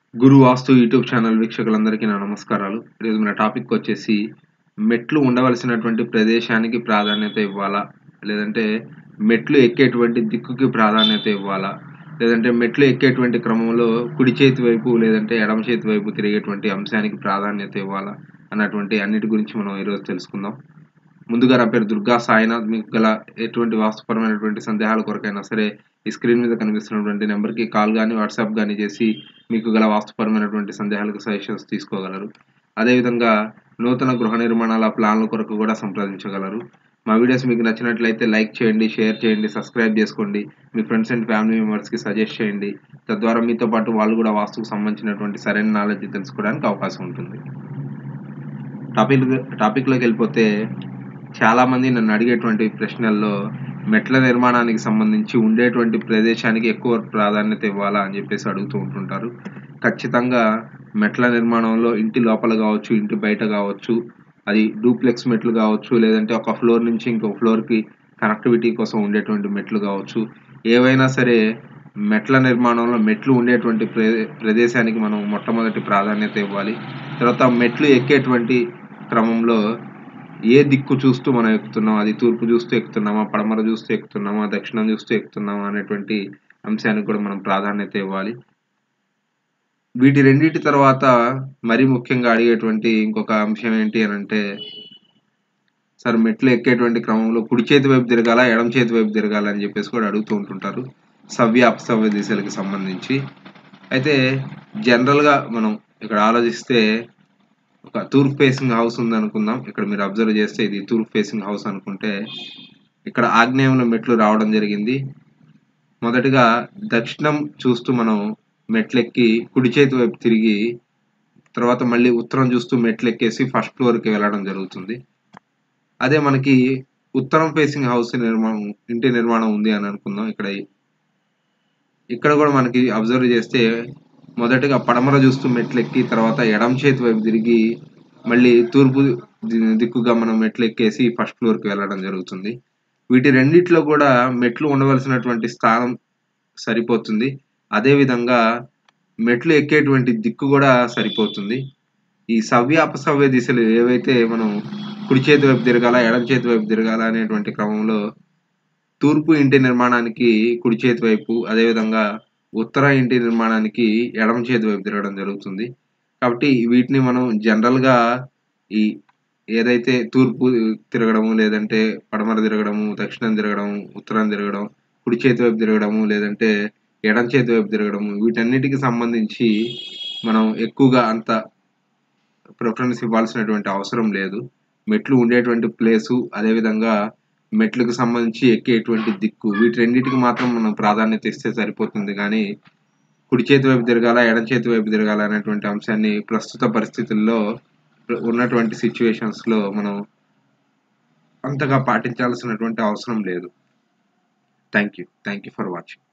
గురు వాస్తు YouTube channel వీక్షకులందరికీ నా నమస్కారాలు ఈరోజు మన టాపిక్ వచ్చేసి మెట్లు ఉండవలసినటువంటి ప్రదేశానికి ప్రాధాన్యత ఇవ్వాలా లేదంటే మెట్లు ఎక్కేటువంటి దిక్కుకి ప్రాధాన్యత ఇవ్వాలా లేదంటే మెట్లు ఎక్కేటువంటి క్రమంలో కుడి చేతి వైపు లేదంటే ఎడమ చేతి వైపు తిరిగేటువంటి అంశానికి ప్రాధాన్యత ఇవ్వాలా అన్నటువంటి అన్నిటి గురించి మనం ఈరోజు తెలుసుకుందాం ముందుగా నా పేరు దుర్గా సాయినాథ్ మీకు గల ఎటువంటి వాస్తుపరమైనటువంటి సందేహాల కొరకైనా సరే ఈ స్క్రీన్ మీద కనిపిస్తున్నటువంటి నెంబర్కి కాల్ కానీ వాట్సాప్ కానీ చేసి మీకు గల వాస్తుపరమైనటువంటి సందేహాలకు సజెషన్స్ తీసుకోగలరు అదేవిధంగా నూతన గృహ నిర్మాణాల ప్లాన్ల కొరకు కూడా సంప్రదించగలరు మా వీడియోస్ మీకు నచ్చినట్లయితే లైక్ చేయండి షేర్ చేయండి సబ్స్క్రైబ్ చేసుకోండి మీ ఫ్రెండ్స్ అండ్ ఫ్యామిలీ మెంబర్స్కి సజెస్ట్ చేయండి తద్వారా మీతో పాటు వాళ్ళు కూడా వాస్తుకు సంబంధించినటువంటి సరైన నాలెడ్జ్ తెలుసుకోవడానికి అవకాశం ఉంటుంది టాపిక్ టాపిక్లోకి వెళ్ళిపోతే చాలామంది నన్ను అడిగేటువంటి ప్రశ్నల్లో మెట్ల నిర్మాణానికి సంబంధించి ఉండేటువంటి ప్రదేశానికి ఎక్కువ ప్రాధాన్యత ఇవ్వాలా అని చెప్పేసి అడుగుతూ ఉంటుంటారు ఖచ్చితంగా మెట్ల నిర్మాణంలో ఇంటి లోపల కావచ్చు ఇంటి బయట కావచ్చు అది డూప్లెక్స్ మెట్లు కావచ్చు లేదంటే ఒక ఫ్లోర్ నుంచి ఇంకో ఫ్లోర్కి కనెక్టివిటీ కోసం ఉండేటువంటి మెట్లు కావచ్చు ఏవైనా సరే మెట్ల నిర్మాణంలో మెట్లు ఉండేటువంటి ప్రదేశానికి మనం మొట్టమొదటి ప్రాధాన్యత ఇవ్వాలి తర్వాత మెట్లు ఎక్కేటువంటి క్రమంలో ఏ దిక్కు చూస్తూ మనం ఎక్కుతున్నాం అది తూర్పు చూస్తూ ఎక్కుతున్నామా పడమర చూస్తూ ఎక్కుతున్నామా దక్షిణం చూస్తూ ఎక్కుతున్నామా అనేటువంటి అంశానికి కూడా మనం ప్రాధాన్యత ఇవ్వాలి వీటి రెండింటి తర్వాత మరీ ముఖ్యంగా అడిగేటువంటి ఇంకొక అంశం ఏంటి అని అంటే సార్ మెట్లు ఎక్కేటువంటి క్రమంలో కుడి చేతి వైపు తిరగాల ఎడం చేతి వైపు తిరగాల అని చెప్పేసి కూడా అడుగుతూ ఉంటుంటారు సవ్య అపసవ్య దిశలకు సంబంధించి అయితే జనరల్గా మనం ఇక్కడ ఆలోచిస్తే ఒక తూర్పు ఫేసింగ్ హౌస్ ఉంది అనుకుందాం ఇక్కడ మీరు అబ్జర్వ్ చేస్తే ఇది తూర్పు ఫేసింగ్ హౌస్ అనుకుంటే ఇక్కడ ఆగ్నేయంలో మెట్లు రావడం జరిగింది మొదటిగా దక్షిణం చూస్తూ మనం మెట్లెక్కి కుడి చేతి వైపు తిరిగి తర్వాత మళ్ళీ ఉత్తరం చూస్తూ మెట్లెక్కేసి ఫస్ట్ ఫ్లోర్కి వెళ్ళడం జరుగుతుంది అదే మనకి ఉత్తరం ఫేసింగ్ హౌస్ నిర్మాణం ఇంటి నిర్మాణం ఉంది అని అనుకుందాం ఇక్కడ ఇక్కడ కూడా మనకి అబ్జర్వ్ చేస్తే మొదటగా పడమర చూస్తూ మెట్లెక్కి తర్వాత ఎడం చేతి వైపు తిరిగి మళ్ళీ తూర్పు దిక్కుగా మనం మెట్లు ఎక్కేసి ఫస్ట్ ఫ్లోర్కి వెళ్ళడం జరుగుతుంది వీటి రెండిట్లో కూడా మెట్లు ఉండవలసినటువంటి స్థానం సరిపోతుంది అదేవిధంగా మెట్లు ఎక్కేటువంటి దిక్కు కూడా సరిపోతుంది ఈ సవ్య అపసవ్య దిశలు ఏవైతే మనం కుడి చేతి వైపు తిరగాల ఎడం చేతి వైపు తిరగాల అనేటువంటి క్రమంలో తూర్పు ఇంటి నిర్మాణానికి కుడి చేతి వైపు అదేవిధంగా ఉత్తర ఇంటి నిర్మాణానికి ఎడమ చేతి వైపు తిరగడం జరుగుతుంది కాబట్టి వీటిని మనం జనరల్గా ఈ ఏదైతే తూర్పు తిరగడము లేదంటే పడమర తిరగడము దక్షిణం తిరగడం ఉత్తరం తిరగడం కుడి చేతి వైపు తిరగడము లేదంటే ఎడం చేతి వైపు తిరగడము వీటన్నిటికి సంబంధించి మనం ఎక్కువగా అంత ప్రిఫరెన్స్ ఇవ్వాల్సినటువంటి అవసరం లేదు మెట్లు ఉండేటువంటి ప్లేసు అదేవిధంగా మెట్లకు సంబంధించి ఎక్కేటువంటి దిక్కు వీటి రెండింటికి మాత్రం మనం ప్రాధాన్యత ఇస్తే సరిపోతుంది కానీ కుడి చేతి వైపు తిరగాల ఎడం చేతి వైపు తిరగాల అనేటువంటి అంశాన్ని ప్రస్తుత పరిస్థితుల్లో ఉన్నటువంటి సిచ్యువేషన్స్లో మనం అంతగా పాటించాల్సినటువంటి అవసరం లేదు thank you thank you for watching